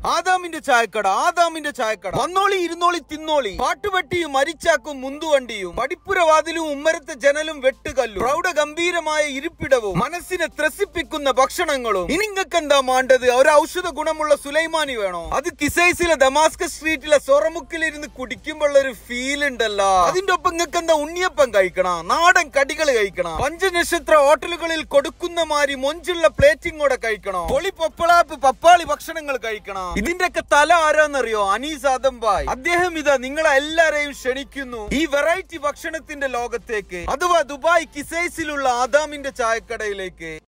ആദാമിന്റെ ചായക്കട ആദാമിന്റെ ചായക്കട വന്നോളി ഇരുന്നോളി തിന്നോളി പാട്ടുപെട്ടിയും മരിച്ചാക്കും മുന്തുവണ്ടിയും പടിപ്പുരവാതിലും ഉമ്മരത്തെ ജനലും വെട്ടുകല്ലും പ്രൗഢ ഗംഭീരമായ ഇരിപ്പിടവും മനസ്സിനെ ത്രസിപ്പിക്കുന്ന ഭക്ഷണങ്ങളും ഇനി എന്താ മാണ്ടത് ഒരു ഔഷധ ഗുണമുള്ള സുലൈമാനി വേണോ അത് കിസൈസിലെ ദമാസ്കസ് സ്ട്രീറ്റിലെ സൊറമുക്കിലിരുന്ന് കുടിക്കുമ്പോൾ ഒരു ഫീൽ ഉണ്ടല്ലോ അതിന്റെ ഒപ്പം നിങ്ങൾക്ക് എന്താ ഉണ്ണിയപ്പം കഴിക്കണം നാടൻ കടികൾ കഴിക്കണം പഞ്ചനക്ഷത്ര ഹോട്ടലുകളിൽ കൊടുക്കുന്ന മാതിരി മൊഞ്ചുള്ള പ്ലേറ്റിങ്ങോടെ കഴിക്കണം പൊളി പൊപ്പളാപ്പ് പപ്പാളി ഭക്ഷണങ്ങൾ കഴിക്കണം ഇതിന്റെ ഒക്കെ തല ആരാന്നറിയോ അനീസ് ആദംബായ് അദ്ദേഹം ഇതാ നിങ്ങളെ എല്ലാരെയും ക്ഷണിക്കുന്നു ഈ വെറൈറ്റി ഭക്ഷണത്തിന്റെ ലോകത്തേക്ക് അഥവാ ദുബായ് കിസൈസിലുള്ള ആദാമിന്റെ ചായക്കടയിലേക്ക്